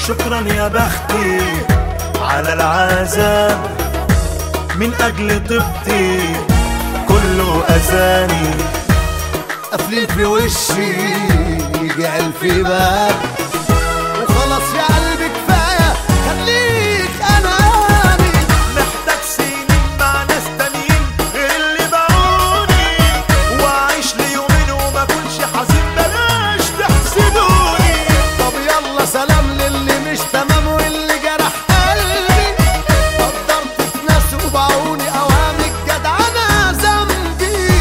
شكرا يا بختي على العذاب من أجل طيبتي كله أذاني قافلين في وشي جعل في باب وخلاص يا قلبي كفايه خليك اناني محتاج سنين مع ناس تانيين غير اللي باعوني وأعيش ليومين وما أكونش حزين بلاش تحسدوني طب يلا سلام للي مش تمام واللي جرح قلبي قدرت في ناس وباعوني اوهامك جدعنه ذنبي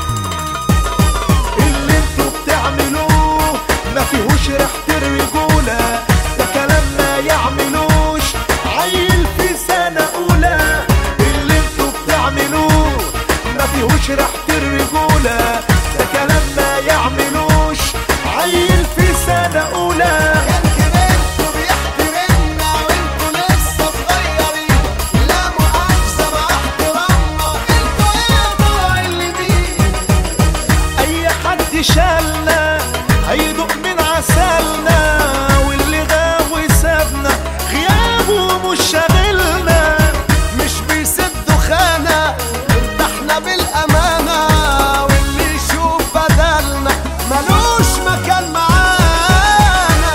اللي انتوا بتعملوه ما فيهوش ريحة الرجولة ده كلام ما يعملوش عيل في سنة أولى اللي انتوا بتعملوه ما فيهوش ريحة الرجولة ده كلام ما يعملوش عيل في سنة أولى كان كبرتوا بيحترمنا وانتوا لسه صغيرين لا مؤاخذه مع احترامنا انتوا ايه معلمين أي حد شالنا هيدوق من عسلنا واللي غاب وسابنا غيابه مش شاغلنا مش بيسدوا خانة ارتحنا بالأمانة واللي يشوف بدلنا ملوش مكان معانا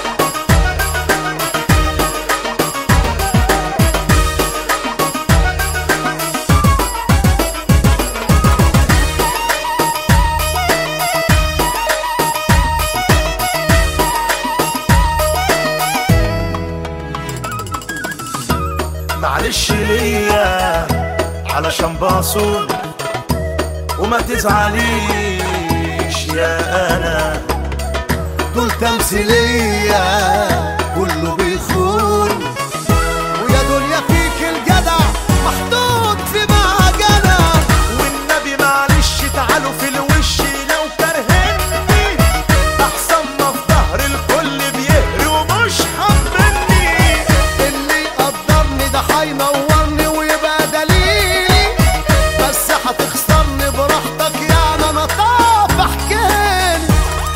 معلش ليا علشان باصون وما تزعليش يا انا دول تمثيلية كله بيخون ويا دنيا فيك الجدع محطوط في معجنة والنبي معلش تعالوا في الوش لو كرهني احسن ما في ظهر الكل بيهري ومش حبني اللي يقدرني ده هينورني ويبقى دليلي بس هتخسرني براحتك يعني انا طاف احكيلي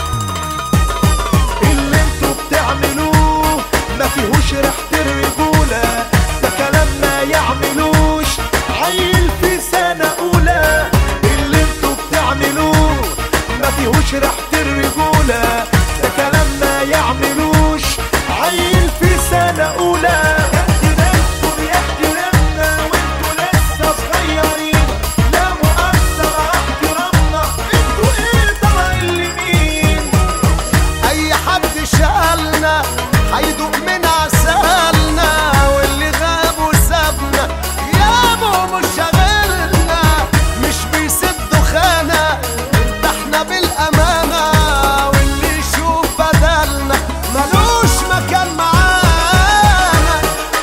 اللي انتوا بتعملوه ما فيهوش ريحة الرجولة ده كلام ما يعملوش عيل في سنة أولى اللي انتوا بتعملوه ما فيهوش ريحة الرجولة ده كلام ما يعملوش عيل في سنة أولى احترامكم بيحترمنا وانتوا لسه صغيرين لا مؤاخذة مع احترامنا انتوا ايه معلمين اي حد شالنا هيدوق من عسلنا واللي غاب وسابنا غيابه مش شاغلنا مش بيسدوا خانة ارتحنا بالامانة واللي يشوف بدلنا ملوش مكان معانا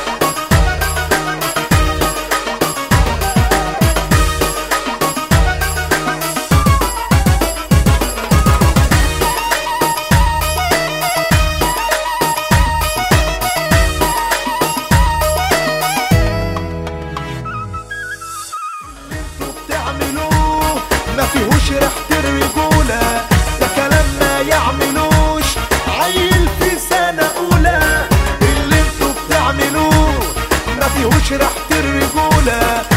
انتوا بتعملوه ما فيهوش ريحة الرجولة ده كلام ما يعملوش عيل في سنة أولى اللي انتوا بتعملوه ما فيهوش ريحة الرجولة